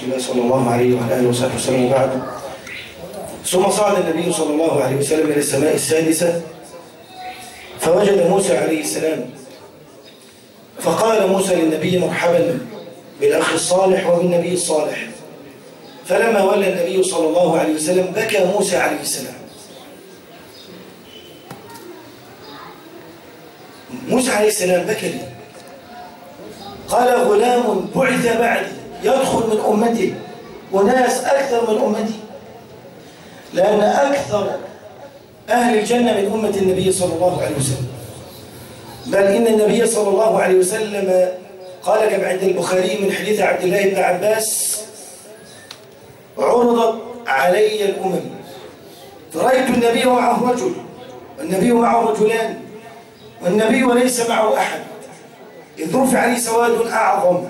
الله صلى الله عليه وعلى آله وصحبه وسلم وبعد ثم صعد النبي صلى الله عليه وسلم إلى السماء السادسة فوجد موسى عليه السلام فقال موسى للنبي مرحبا بالأخ الصالح وبالنبي الصالح فلما ولى النبي صلى الله عليه وسلم بكى موسى عليه السلام موسى عليه السلام بكى لي قال غلام بعث بعدي يدخل من أمتي وناس أكثر من أمتي لأن أكثر أهل الجنة من أمة النبي صلى الله عليه وسلم بل إن النبي صلى الله عليه وسلم قال كما عند البخاري من حديث عبد الله بن عباس عرضت علي الأمم فرأيت النبي معه رجل والنبي معه رجلان والنبي ليس معه أحد إذ رفع لي سواد أعظم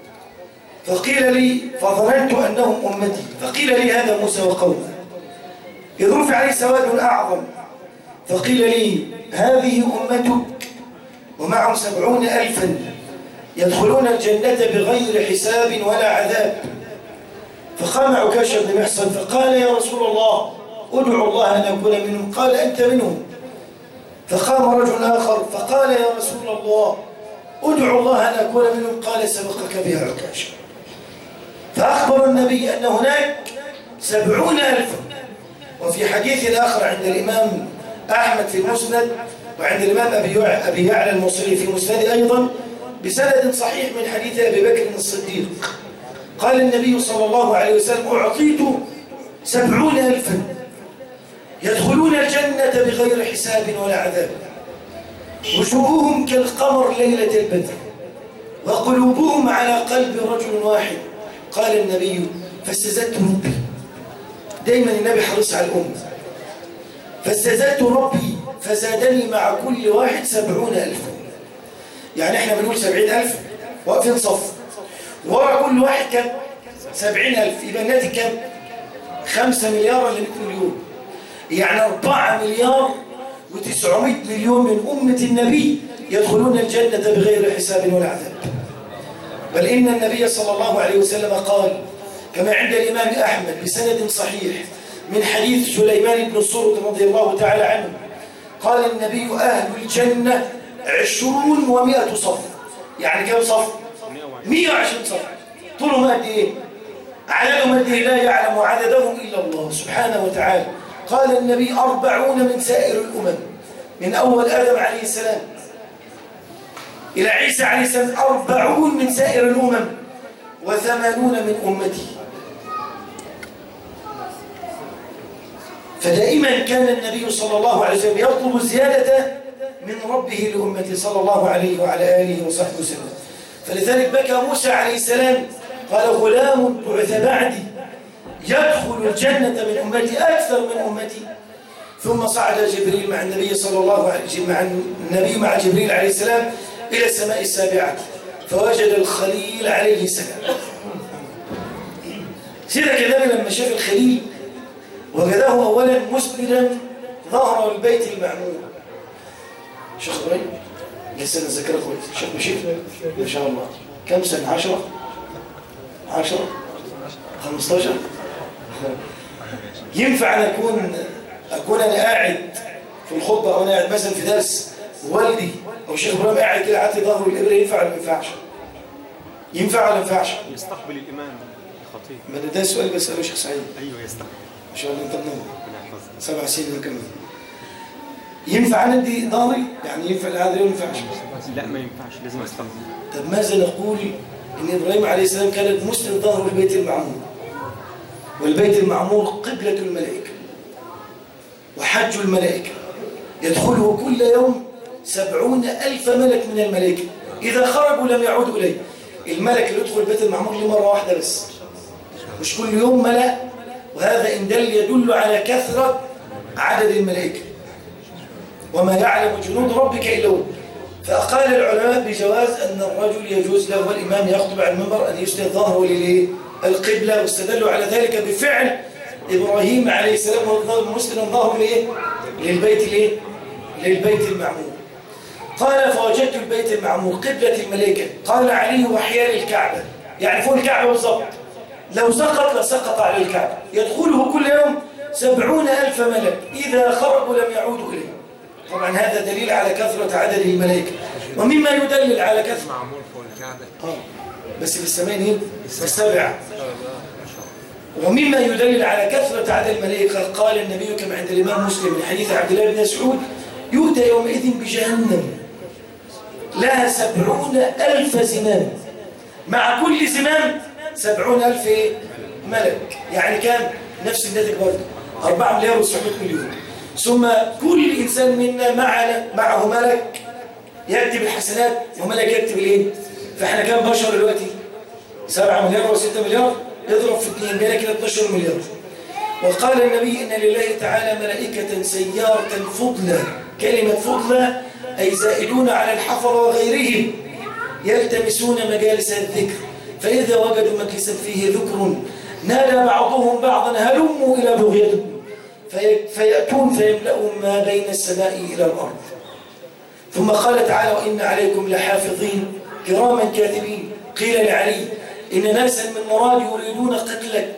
فقيل لي فظننت أنهم أمتي فقيل لي هذا موسى وقومه إذ رفع لي سواد أعظم فقيل لي هذه أمتك ومعهم سبعون ألفا يدخلون الجنة بغير حساب ولا عذاب فقام عكاش بن محصن فقال يا رسول الله ادعو الله أن أكون منهم قال أنت منهم فقام رجل آخر فقال يا رسول الله ادعو الله أن أكون منهم قال سبقك بها عكاش فأخبر النبي أن هناك سبعون ألفا وفي حديث آخر عند الإمام أحمد في المسند وعند الإمام أبي يعلى المصري في مسند أيضا بسند صحيح من حديث أبي بكر الصديق قال النبي صلى الله عليه وسلم أعطيت سبعون ألفا يدخلون الجنة بغير حساب ولا عذاب وجوههم كالقمر ليلة البدر وقلوبهم على قلب رجل واحد قال النبي فاستزدت ربي دايما النبي حريص على الأمة فاستزدت ربي فزادني مع كل واحد سبعون ألفا يعني احنا بنقول سبعين ألف واقفين صف ورا كل واحد كم سبعين ألف يبقى الناتج كم خمسة مليار ولا 100 مليون يعني أربعة مليار وتسعمائة مليون من أمة النبي يدخلون الجنة بغير حساب ولا عذاب بل إن النبي صلى الله عليه وسلم قال كما عند الإمام أحمد بسند صحيح من حديث سليمان بن الصرد رضي الله تعالى عنه قال النبي أهل الجنة عشرون ومائة صف يعني كم صف؟ مئة وعشرين صف طولهم قد إيه؟ عددهم قد إيه؟ لا يعلم عددهم إلا الله سبحانه وتعالى قال النبي أربعون من سائر الأمم من أول آدم عليه السلام إلى عيسى عليه السلام أربعون من سائر الأمم وثمانون من أمتي فدائما كان النبي صلى الله عليه وسلم يطلب الزيادة من ربه لأمته صلى الله عليه وعلى آله وصحبه وسلم فلذلك بكى موسى عليه السلام قال غلام بعث بعدي يدخل الجنة من أمتي أكثر من أمتي ثم صعد جبريل مع النبي صلى الله عليه وسلم مع النبي مع جبريل عليه السلام إلى السماء السابعة فوجد الخليل عليه السلام سيدنا كذلك لما شاف الخليل وجده أولا مسبلا ظهر البيت المعمور شيخ إبراهيم لسه نذكره كويس شيخ بشير ما شاء الله كم سنة عشرة عشرة خمستاشر ينفع أن أكون أكون أنا قاعد في الخطبة أو أنا قاعد مثلا في درس والدي أو الشيخ إبراهيم قاعد كده عاتي ظهره الإبرة ينفع ولا ما ينفعش؟ ينفع ولا ما ينفعش؟ يستقبل الإمام الخطيب ما ده, ده سؤال بسأله شيخ سعيد أيوه يستقبل ما شاء الله أنت منور ربنا يحفظك سبع سنين وكمان ينفع أنا أدي ظهري؟ يعني ينفع هذا ولا ما ينفعش؟ لا ما ينفعش لازم يستقبل طب ماذا نقول إن إبراهيم عليه السلام كانت مسلم ظهره البيت المعمور والبيت المعمور قبلة الملائكة وحج الملائكة يدخله كل يوم سبعون ألف ملك من الملائكة إذا خرجوا لم يعودوا إليه الملك اللي يدخل البيت المعمور لمرة واحدة بس مش كل يوم ملأ وهذا إن دل يدل على كثرة عدد الملائكة وما يعلم جنود ربك إلا هو فأقال العلماء بجواز أن الرجل يجوز له والإمام يخطب على المنبر أن يسند ظهره للقبلة واستدلوا على ذلك بفعل إبراهيم عليه السلام مسلم ظهره لإيه؟ للبيت الإيه؟ للبيت المعمور قال فوجدت البيت المعمور قبلة الملائكة قال علي وحيال الكعبة يعني فوق الكعبة بالظبط لو سقط لسقط على الكعبة يدخله كل يوم سبعون ألف ملك إذا خرجوا لم يعودوا إليه طبعا هذا دليل على كثرة عدد الملائكة ومما يدلل على كثرة معمول فوق الكعبة آه. بس في السماء ايه؟ في السبع ومما يدلل على كثرة عدد الملائكة قال النبي كما عند الإمام مسلم من حديث عبد الله بن مسعود يؤتى يومئذ بجهنم لها سبعون ألف زمام مع كل زمام سبعون ألف إيه؟ ملك يعني كام نفس الناتج برضه 4 مليار و900 مليون ثم كل إنسان منا معنا معه ملك يكتب الحسنات وملك يكتب الايه فاحنا كام بشر دلوقتي 7 مليار و6 مليار اضرب في 2 بينا كده 12 مليار وقال النبي ان لله تعالى ملائكه سياره فضلى كلمه فضلى اي زائدون على الحفر وغيرهم يلتمسون مجالس الذكر فاذا وجدوا مجلسا فيه ذكر نادى بعضهم بعضا هلموا الى بغيتكم في فياتون فيملؤون ما بين السماء الى الارض ثم قال تعالى وإن عليكم لحافظين كراما كاتبين قيل لعلي إن ناسا من مراد يريدون قتلك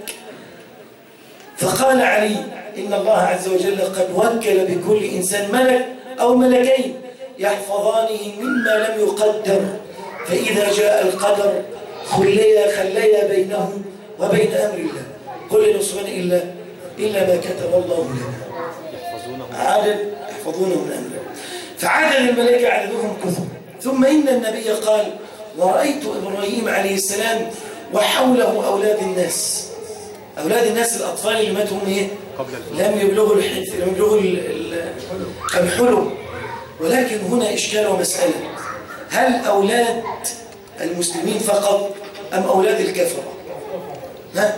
فقال علي إن الله عز وجل قد وكل بكل إنسان ملك أو ملكين يحفظانه مما لم يقدر فإذا جاء القدر خليا خليا بينه وبين أمر الله قل لنصبن إلا إلا ما كتب الله لنا يحفظونه عدد يحفظونه من أمر الله فعدد الملائكة عددهم كثر ثم إن النبي قال ورأيت إبراهيم عليه السلام وحوله أولاد الناس أولاد الناس الأطفال اللي ماتوا هم إيه؟ قبل الفجر لم يبلغوا الحنث لم يبلغوا ال- ال- الحلم ولكن هنا إشكال ومسألة هل أولاد المسلمين فقط أم أولاد الكفرة؟ ها؟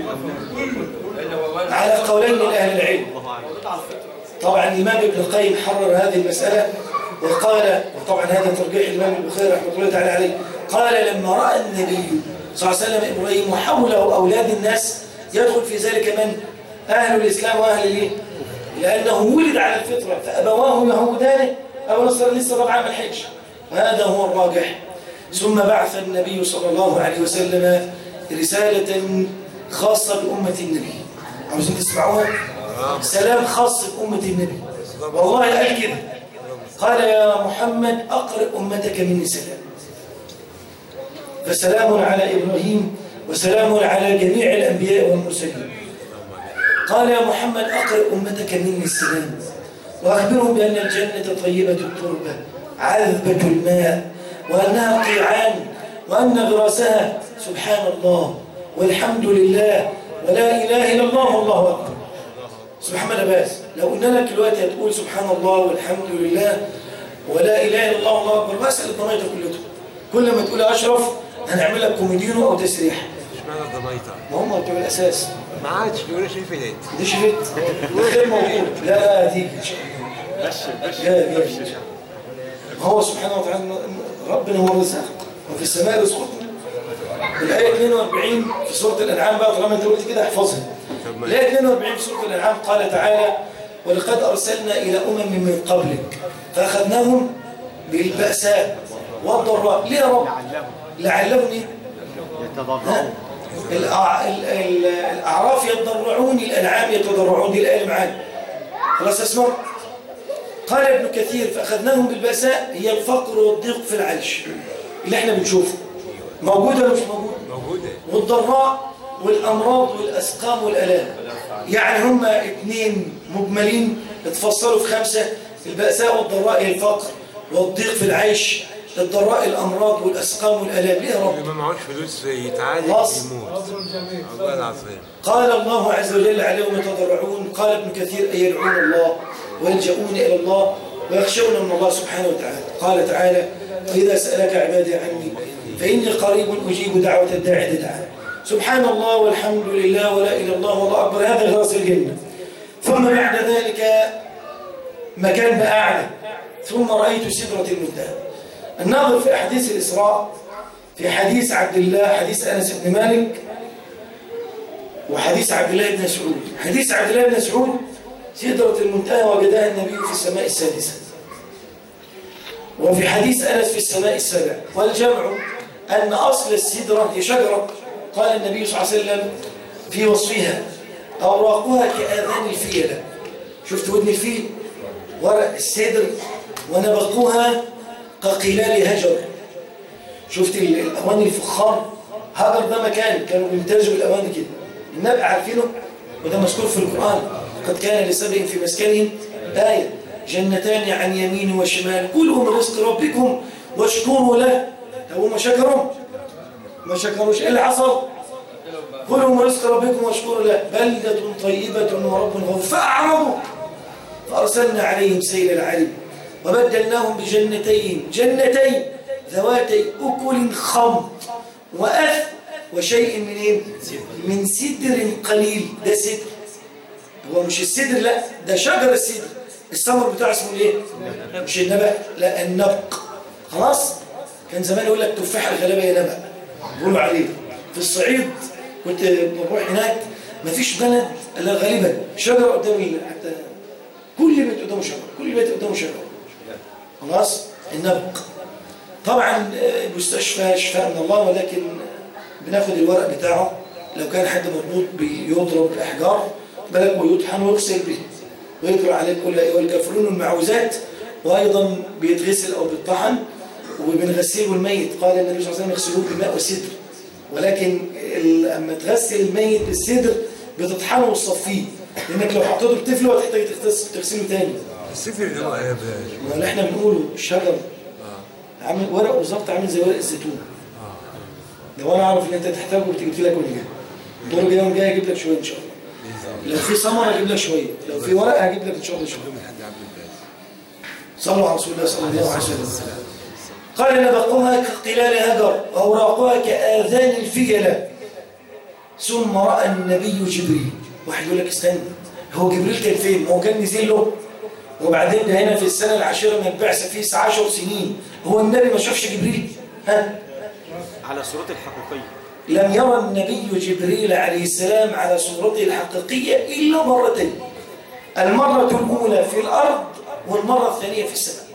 على قولين لأهل العلم الله أعلم طبعا الإمام ابن القيم حرر هذه المسألة وقال وطبعا هذا ترجيح الإمام البخاري رحمه الله تعالى عليه قال لما رأى النبي صلى الله عليه وسلم إبراهيم وحوله أولاد الناس يدخل في ذلك من أهل الإسلام وأهل الإيه؟ لأنه ولد على الفطرة فأبواه يهودانه أو نصر لسه طبعا عام الحج وهذا هو الراجح ثم بعث النبي صلى الله عليه وسلم رسالة خاصة بأمة النبي عاوزين تسمعوها سلام خاص بأمة النبي والله قال كده قال يا محمد أقرئ أمتك مني سلام فسلام على إبراهيم وسلام على جميع الأنبياء والمرسلين قال يا محمد أقرئ أمتك مني السلام وأخبرهم بأن الجنة طيبة التربة عذبة الماء وأنها قيعان وأن غراسها سبحان الله والحمد لله ولا إله إلا الله والله أكبر سبحان الله بس لو قلنا لك دلوقتي هتقول سبحان الله والحمد لله ولا اله الا الله والله اكبر بس الضميطه كلته كل ما تقول اشرف هنعمل لك كوميدينو او تسريح اشمعنى الضميطة؟ ما هم بتوع الاساس ما عادش بيقولوا شايف ايديت دي شفت الخير موجود لا لا هتيجي ان شاء الله جاي جاي ان شاء الله هو سبحانه وتعالى ربنا هو الرزاق وفي السماء رزقكم الآية 42 في سورة الأنعام بقى طالما أنت قلت كده احفظها الآية 42 في سورة الأنعام قال تعالى ولقد أرسلنا إلى أمم من قبلك فأخذناهم بالبأساء والضراء ليه يا رب؟ لعلهم إيه؟ يتضرعون الأع- ال- ال- الأعراف يتضرعون الأنعام يتضرعون دي الآية معانا خلاص اسمع قال ابن كثير فأخذناهم بالبأساء هي الفقر والضيق في العيش اللي احنا بنشوفه موجودة ولا مش موجودة موجودة والضراء والأمراض والأسقام والألام يعني هما اتنين مجملين اتفصلوا في خمسة البأساء والضراء هي الفقر والضيق في العيش الضراء الأمراض والأسقام والألام ليه يا رب اللي ما معهوش فلوس يتعالج خلاص. يموت الله العظيم قال الله عز وجل عليهم يتضرعون قال ابن كثير أي يدعون الله ويلجؤون إلى الله ويخشون من الله سبحانه وتعالى قال تعالى وإذا سألك عبادي عني فإني قريب أجيب دعوة الداعي إذا دعان سبحان الله والحمد لله ولا إله إلا الله والله أكبر هذا غرس الجنة ثم بعد ذلك مكان بأعلى ثم رأيت سدرة المنتهى الناظر في أحاديث الإسراء في حديث عبد الله حديث أنس بن مالك وحديث عبد الله بن مسعود حديث عبد الله بن مسعود سدرة المنتهى وجدها النبي في السماء السادسة وفي حديث أنس في السماء السابعة والجمع أن أصل السدرة هي شجرة قال النبي صلى الله عليه وسلم في وصفها أوراقها كآذان الفيلة شفت ودن الفيل ورق السدر ونبقوها كقلال هجر شفت ال- الأواني الفخار هجر ده مكان كانوا بيمتازوا بالأواني كده النبي عارفينه وده مذكور في القرآن قد كان لسبع في مسكنهم آية جنتان عن يمين وشمال كلوا من رزق ربكم واشكروا له طب هم شكروا ما شكروش ايه اللي حصل كلوا من رزق ربكم واشكروا له بلدة طيبة ورب غفور فأعرضوا فأرسلنا عليهم سيل العلم وبدلناهم بجنتين جنتين ذواتي أكل خمط وأث وشيء من إيه؟ من سدر قليل ده سدر هو مش السدر لا ده شجر السدر الثمر بتاعه اسمه ايه مش النبق لا النبق خلاص كان زمان يقول لك تفاح الغلابه يا نبق بيقولوا عليه في الصعيد كنت بروح هناك مفيش بلد الا غالبا شجر قدام ال- حتى كل بيت قدامه شجر كل بيت قدامه شجر خلاص النبق طبعا آه، المستشفى شفاء من الله ولكن بناخد الورق بتاعه لو كان حد مربوط بيضرب بأحجار بالك ويطحن ويغسل به ويقرأ عليه كل والكافرون المعوذات وأيضا بيتغسل أو بيطحن وبنغسله الميت قال النبي صلى الله عليه وسلم يغسلوه بالماء والسدر ولكن ال- لما تغسل الميت بالسدر بتطحنه وتصفيه لأنك لو حطيته بتفله هتحتاج تغتس- تغسله تاني السفر اللي هو ايه يا باشا؟ ما اللي احنا بنقوله الشجر عامل ورق بالظبط عامل زي ورق الزيتون لو انا اعرف ان انت تحتاجه كنت جبت لك وانا جاي الدور الجاي وانا جاي اجيب لك شويه ان شاء الله لو في ثمره اجيب لك شويه لو في ورق هجيب لك ان شاء الله شويه صلوا على رسول الله صلى الله عليه وسلم قال نبقها كقلال هجر واوراقها كاذان الفيله ثم راى النبي جبريل واحد يقول لك استنى هو جبريل كان فين ما هو كان نزل له وبعدين ده هنا في السنه العاشره من البعثه فيه 10 سنين هو النبي ما شافش جبريل ها على صورته الحقيقية لم يرى النبي جبريل عليه السلام على صورته الحقيقية إلا مرتين المرة الأولى في الأرض والمرة الثانية في السماء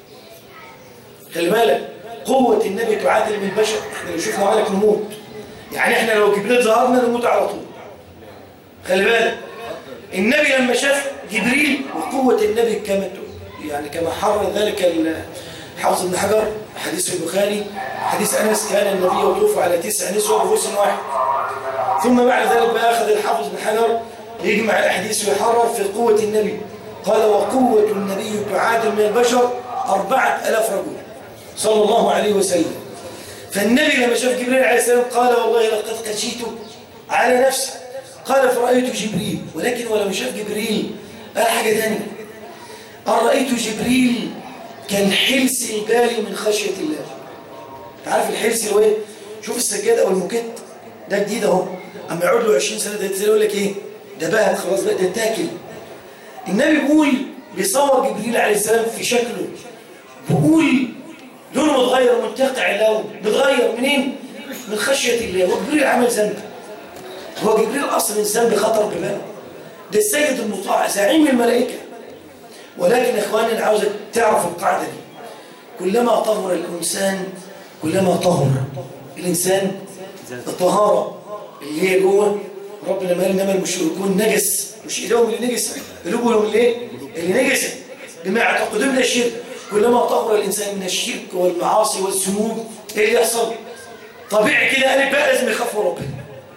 خلي بالك قوة النبي تعادل من البشر احنا لو شفنا مالك نموت يعني احنا لو جبريل ظهرنا نموت على طول خلي بالك النبي لما شاف جبريل وقوة النبي كما يعني كما حرر ذلك حافظ بن حجر حديث في البخاري حديث أنس كان النبي يطوف على تسع نسوة بغسل واحد ثم بعد ذلك بقى أخذ الحافظ بن حجر يجمع الأحاديث ويحرر في قوة النبي قال وقوة النبي تعادل من البشر أربعة ألاف رجل صلى الله عليه وسلم فالنبي لما شاف جبريل عليه السلام قال والله لقد خشيت على نفسي قال فرأيت جبريل ولكن ولما شاف جبريل قال حاجة ثانية أن رأيت جبريل كالحلس البالي من خشية الله عارف الحلس اللي هو ايه شوف السجاد او الموكيت ده جديد اهو اما يقعد له 20 سنه ده يقول لك ايه ده بقى خلاص بقى ده تاكل النبي بيقول بيصور جبريل عليه السلام في شكله بيقول لونه متغير منتقع اللون متغير منين من خشيه الله وجبريل عمل ذنب هو جبريل اصلا الذنب خطر بباله ده السيد المطاع زعيم الملائكه ولكن اخواني انا عاوزك تعرف القاعده دي كلما طهر الانسان كلما طهر الانسان الطهاره اللي هي جوه ربنا قال انما المشركون نجس مش ايدهم اللي نجس قلوبهم اللي ايه اللي نجست بما يعتقدون من الشرك كلما طهر الانسان من الشرك والمعاصي والذنوب ايه اللي يحصل طبيعي كده قالب بقى لازم يخافوا ربنا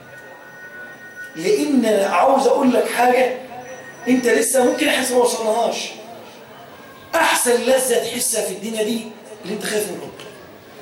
لان أنا عاوز اقول لك حاجه انت لسه ممكن احس ما وصلناهاش احسن لذه تحسها في الدنيا دي اللي انت خايف من ربنا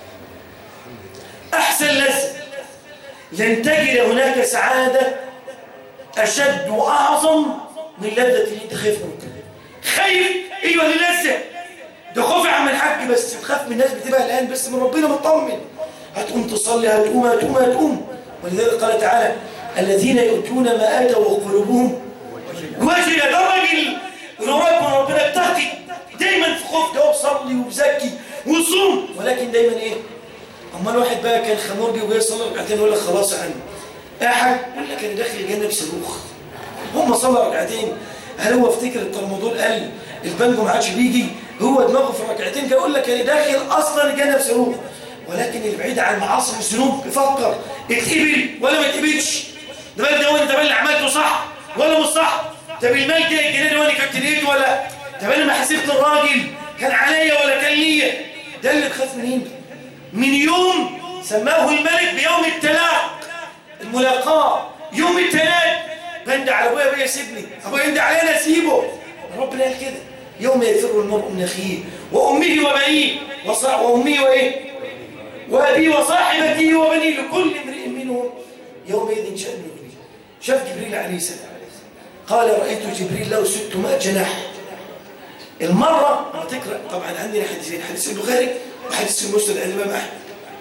احسن لذه لن تجد هناك سعاده اشد واعظم من لذه اللي انت خايف من ربنا خايف ايوه دي لذه ده خوف يا عم الحاج بس تخاف من الناس بتبقى الان بس من ربنا مطمن هتقوم تصلي هتقوم هتقوم هتقوم ولذلك قال تعالى الذين يؤتون ما اتوا وقلوبهم وجل ده راجل قريب من ربنا بتاعتي دايما في خوف ده وبصلي وبزكي وصوم ولكن دايما ايه اما الواحد بقى كان خمرجي وجاي يصلي ركعتين يقول لك خلاص يا عم يا حاج يقول لك انا داخل الجنه بصاروخ هم صلى ركعتين هل هو افتكر الترمضول قال البنجو ما عادش بيجي هو دماغه في ركعتين كان يقول لك انا داخل اصلا الجنه بصاروخ ولكن اللي بعيد عن المعاصي والذنوب يفكر اتقبل ولا ما اتقبلش ده بقى ده وانا اللي عملته صح ولا مش صح طب المال ده الجنيه ده وانا كنت لقيته ولا طب انا ما حسبت الراجل كان عليا ولا كان ليا ده اللي تخاف منين من يوم سماه الملك بيوم التلاق الملاقاه يوم التلاق بند على ابويا ابويا سيبني ابويا يندى عليا انا اسيبه ربنا قال كده يوم يفر المرء من اخيه وامه وبنيه وصا- وامه وايه وابي وصاحبته وبنيه لكل امرئ منهم يومئذ شأن يغنيه شاف جبريل عليه السلام قال رأيت جبريل له 600 جناح المرة أنا تقرأ طبعا عندنا حديثين حديث البخاري وحديث المسند عند الإمام أحمد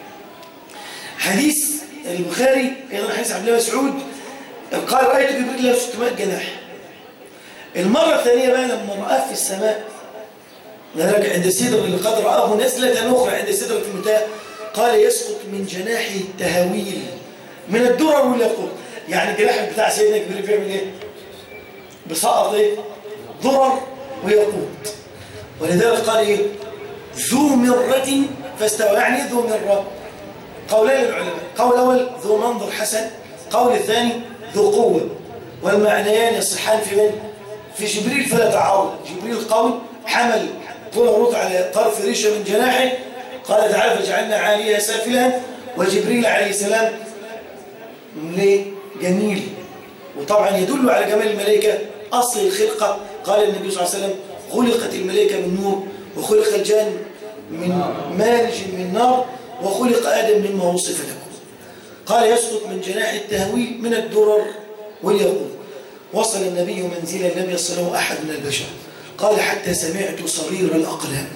حديث البخاري أيضا حديث عبد الله مسعود قال رأيت جبريل له 600 جناح المرة الثانية بقى لما رآه في السماء نراجع عند السدر اللي قد رآه نزلة أخرى عند سدرة المنتهى قال يسقط من جناحه التهاويل من الدرر والياقوت يعني الجناح بتاع سيدنا جبريل بيعمل ايه؟ بسقط ايه؟ درر وياقوت ولذلك قال ايه؟ ذو مرة فاستوى يعني إيه ذو مرة قولان للعلماء قول الأول ذو منظر حسن قول الثاني ذو قوة والمعنيان يصحان في من؟ في جبريل فلا تعارض جبريل قول حمل طول الروط على طرف ريشة من جناحه قال تعالى فجعلنا عاليها سافلها وجبريل عليه السلام ليه؟ جميل وطبعا يدل على جمال الملائكة أصل الخلقة قال النبي صلى الله عليه وسلم خلقت الملائكة من نور وخلق الجان من مارج من نار وخلق آدم مما وصف لكم قال يسقط من جناح التهويل من الدرر والياقوت وصل النبي منزلا لم يصله أحد من البشر قال حتى سمعت صرير الأقلام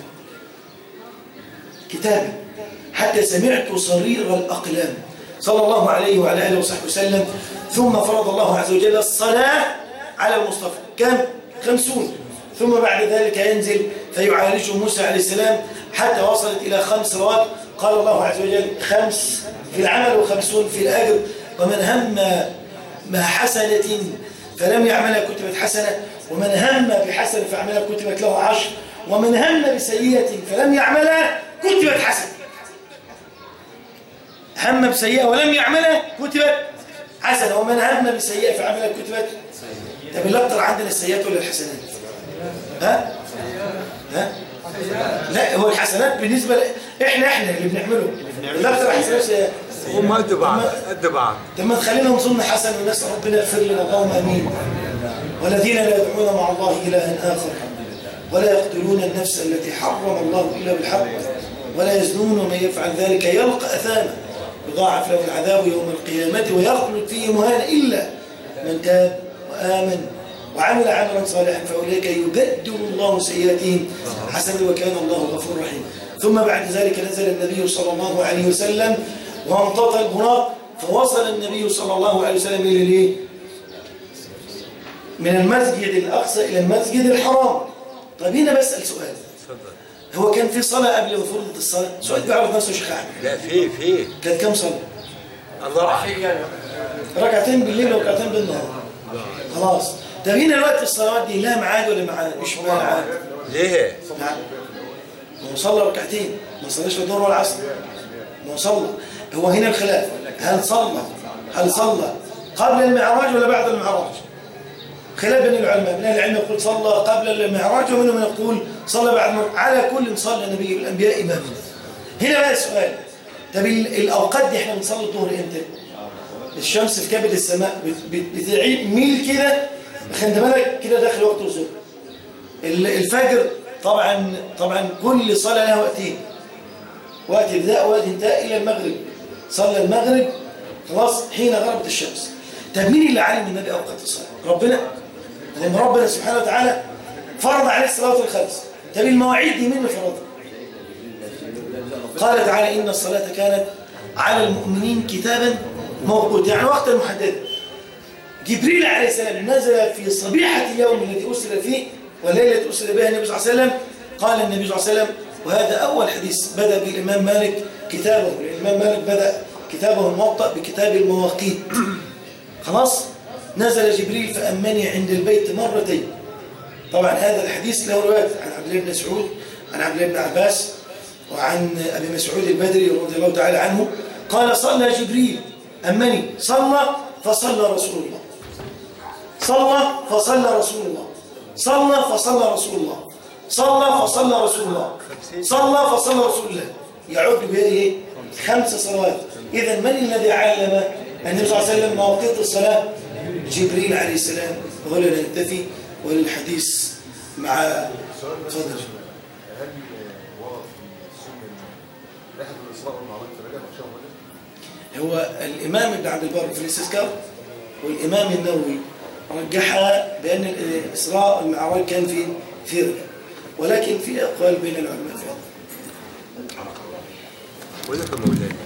كتابا حتى سمعت صرير الأقلام صلى الله عليه وعلى آله وصحبه وسلم ثم فرض الله عز وجل الصلاة على المصطفى كم؟ خمسون ثم بعد ذلك ينزل فيعالجه موسى عليه السلام حتى وصلت إلى خمس رواد قال الله عز وجل خمس في العمل وخمسون في الأجر ومن هم ما حسنة فلم يعملها كتبت حسنة ومن هم بحسنة فعملها كتبت له عشر ومن هم بسيئة فلم يعملها كتبت حسنة هم بسيئة ولم يعملها كتبت حسنة ومن هم بسيئة فعملها كتبت طب اللي أكتر عندنا السيئات ولا الحسنات ها ها لا هو الحسنات بالنسبة ل... احنا احنا اللي بنعمله اللي أكتر حسنات سيئات هم قد بعض قد بعض طب ما تخلينا نظن حسن ونسأل ربنا يغفر لنا اللهم امين والذين لا يدعون مع الله إلها آخر ولا يقتلون النفس التي حرم الله إلا بالحق ولا يزنون ومن يفعل ذلك يلقى أثاما يضاعف له العذاب يوم القيامة ويخلد فيه مهانا إلا من تاب وآمن وعمل عملا صالحا فأولئك يبدل الله سيئاتهم حسنا وكان الله غفور رحيم ثم بعد ذلك نزل النبي صلى الله عليه وسلم وامتطى البراق فوصل النبي صلى الله عليه وسلم إلى الايه؟ من المسجد الأقصى إلى المسجد الحرام طيب هنا بسأل سؤال هو كان في صلاة قبل ما فرضت الصلاة سؤال بيعرض نفسه شيخ أحمد لا في في كانت كم صلاة الله أعلم. ركعتين بالليل وركعتين بالنهار خلاص طب هنا الوقت الصلوات دي لها ميعاد ولا ميعاد مش ميعاد ليه نعم ما هو صلى ركعتين ما صلاش الظهر ولا العصر ما هو صلى هو هنا الخلاف هل صلى هل صلى قبل المعراج ولا بعد المعراج خلاف بين العلماء من أهل العلم يقول صلى قبل المعراج ومنهم من يقول صلى بعد المعراج على كل صلى النبي الأنبياء إماما هنا بقى السؤال طب ال- الأوقات دي احنا بنصلي الظهر امتى الشمس في كبد السماء بت- بت- بتعيد ميل كده خلي بالك كده داخل وقت الظهر ال- الفجر طبعا طبعا كل صلاة لها وقتين وقت ابتداء وقت انتهاء الى المغرب صلى المغرب خلاص حين غربت الشمس طب مين اللي علم النبي اوقات الصلاه ربنا لان ربنا سبحانه وتعالى فرض عليه الصلاه الخمس طب المواعيد دي مين اللي فرضها قال تعالى ان الصلاه كانت على المؤمنين كتابا موقوتا يعني وقتا محددا جبريل عليه السلام نزل في صبيحة اليوم الذي أرسل فيه والليلة أرسل بها النبي صلى الله عليه وسلم قال النبي صلى الله عليه وسلم وهذا أول حديث بدأ به الإمام مالك كتابه الإمام مالك بدأ كتابه الموطأ بكتاب المواقيت خلاص نزل جبريل فأمني عند البيت مرتين طبعا هذا الحديث له روايات عن عبد الله بن مسعود عن عبد الله بن عباس وعن أبي مسعود البدري رضي الله تعالى عنه قال صلى جبريل أمني صلى فصلى رسول الله صلى فصلى رسول الله صلى فصلى رسول الله صلى فصلى رسول الله صلى فصلى رسول الله يعد بهذه خمس صلوات إذا من الذي علم النبي صلى الله عليه وسلم مواقيت الصلاة جبريل عليه السلام وهنا ننتفي والحديث مع تفضل هل ورد في السنه رحله الاسراء والمعراج في رجب او شهر رجب؟ هو الإمام ابن عبد البر في الاستذكار والإمام النووي رجحها بأن الإسراء والمعراج كان في في رجب ولكن في أقوال بين العلماء في هذا وذلك مولانا